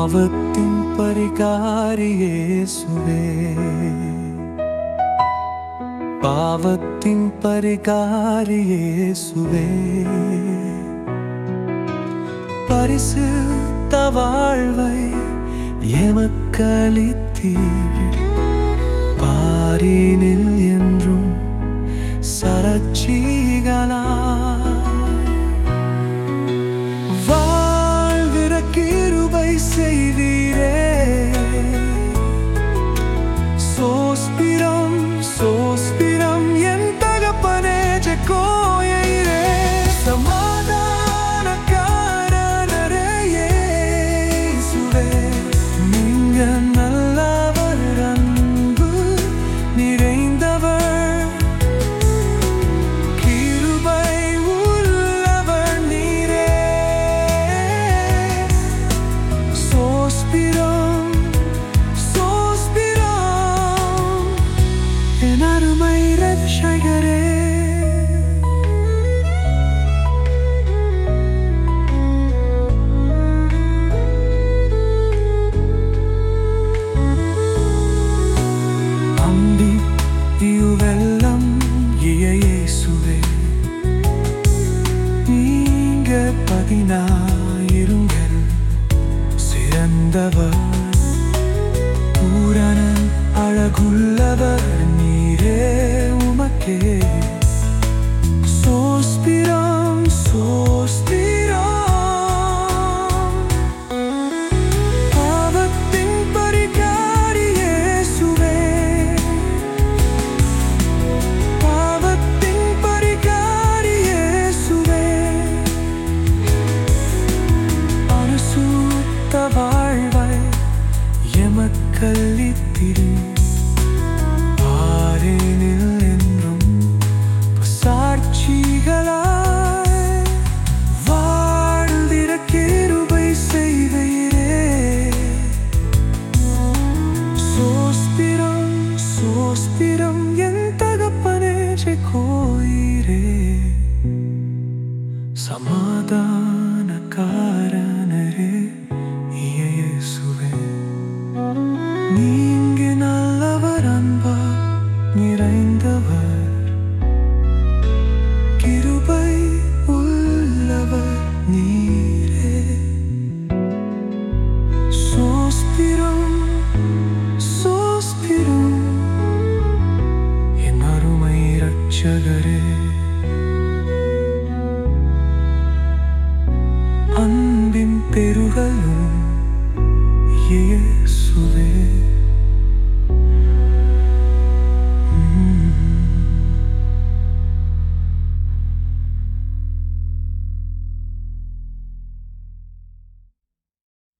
பாவத்தின் பரிகாரியேசுவே பாவத்தின் பரிகாரியேசுவே பரிசுத்த வாழ்வை எமக்களித்தீர் பாரினில் என்றும் சரட்சிகளா வாழ்கிற கிருபை செய்தீரே சோஸ்பிரம் சோஸ்பிரம் என் தகப்பனே ஜெகோயரே சமாதானக்காரரே இயேசுவே நீங்க நல்லவர் அன்பு நிறைந்தவர் கிருபை உள்ளவர் நீரே சோஸ்பிரம் சோஸ்பிரம் என் அருமை ரட்சகரே அம்பி இவெல்லாம் இயேசுவே நீங்க பதினாயிருங்கள் சிறந்தவர் பூரணன் அழகுள்ளவர் நீரே உமக்கே சோஸ்பிரம் சோஸ்பிரம் பாவத்தின் பரிகாரி இயேசுவே பாவத்தின் பரிகாரி இயேசுவே பரிசுத்த வாழ்வாய் எமக்களித்திரு ஆரேனில் என்றும் சாட்சிகளாய் வாழ்ந்திட கிருபை செய்தீரே சோஸ்பிரம் சோஸ்பிரம் என் தகப்பனே கோயிரே சமாதானக்காரனரே இயேசுவே நீங்க நல்லவர் அன்பா நிறைந்தவர் கிருபை உள்ளவர் நீரே சோஸ்பிரம் சோஸ்பிரம் என் அருமை ரட்சகரே அன்பின் பெருகலும் இயேசுவே